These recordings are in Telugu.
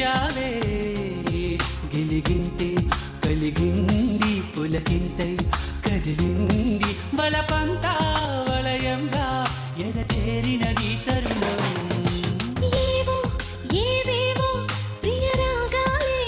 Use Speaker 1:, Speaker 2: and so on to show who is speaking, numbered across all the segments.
Speaker 1: పలికించావే గిలిగింతే కలిగింది పులకింతై కదిలింది బలపంతా వలయంగా ఎద చేరినది తరుణం
Speaker 2: ఏవో ఏవేవో ప్రియ రాగాలే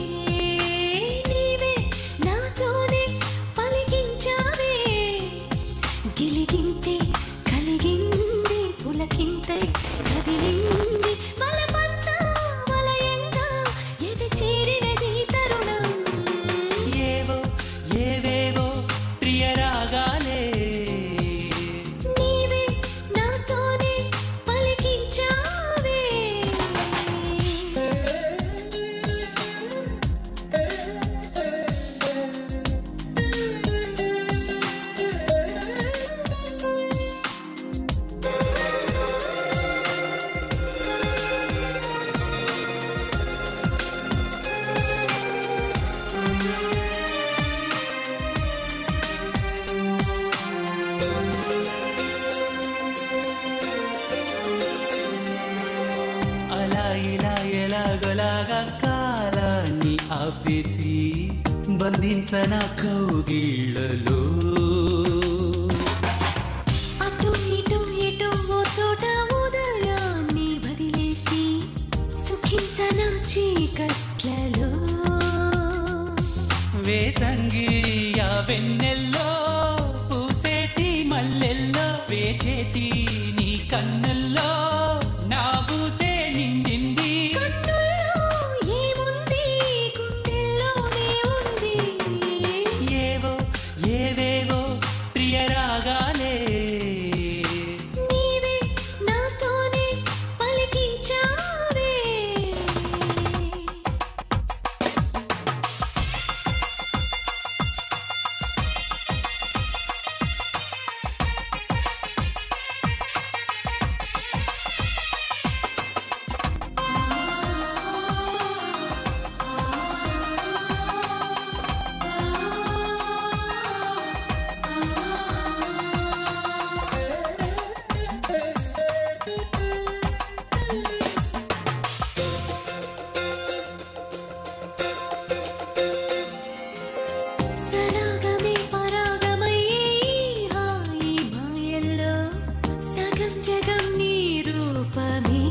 Speaker 2: నీవే నాతోనే పలికించావే గిలిగింతే కలిగింది పులకింతై కదిలింది బలపంతా వలయంగా ఎద చేరినది తరుణం
Speaker 1: ఏవో ఏవేవో ప్రియ రాగాలే
Speaker 2: నీవే నాతోనే పలికించావే
Speaker 1: అలా ఇలా ఎలాగలాగా కాలాన్ని ఆపేసి బంధించన కౌగిళ్ళలో
Speaker 2: అటు ఇటు ఎటు ఓ చోట ఉదయాన్ని వదిలేసి సుఖించన చీకట్లలో
Speaker 1: వేసంగి ఆ వెన్నెల్లో పూసేటి మల్లెల్లో వేచేటి నీ కన్నుల్లో నా పూసే నిండింది
Speaker 2: కన్నుల్లో ఏముంది గుండెల్లోనే ఉంది
Speaker 1: ఏవో ఏవేవో ప్రియ రాగాలే
Speaker 2: నీవే నాతోనే పలికించావే సరాగమే పరాగమయ్యే ఈ హాయి మాయల్లో సగం జగం నీ రూపమే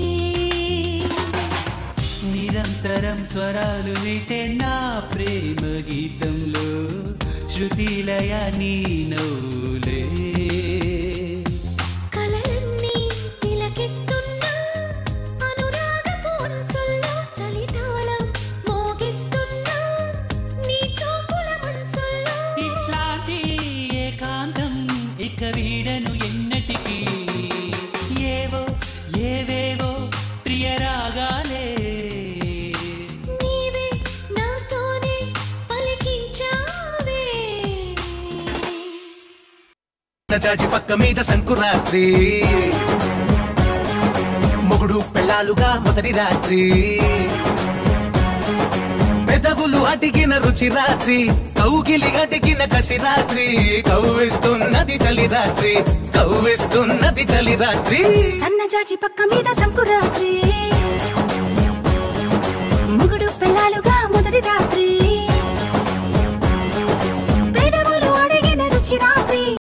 Speaker 1: నిరంతరం స్వరాలు వింటే నా ప్రేమ గీతంలో శృతిలయ నీ నవ్వులే
Speaker 2: కలలన్నీ తిలకిస్తున్నా అనురాగపు అంచుల్లో చలితాళం మోగిస్తున్నా నీ చూపుల మంచుల్లో
Speaker 1: ఇట్లాంటి ఏకాంతం ఇక వీడను ఎన్నటికీ ఏవో ఏవేవో ప్రియ రాగాలే
Speaker 2: నీవే నాతోనే పలికించావే
Speaker 3: జాజి పక్క మీద సంకురాత్రి మొగుడు పెళ్ళాలుగా మొదటి రాత్రి పెదవులు అడిగిన రుచి రాత్రి కౌగిలి అడిగిన కసి రాత్రి కవ్విస్తున్నది చలి రాత్రి కవ్విస్తున్నది చలి రాత్రి
Speaker 2: సన్నజాజి పక్క మీద సంకురాత్రి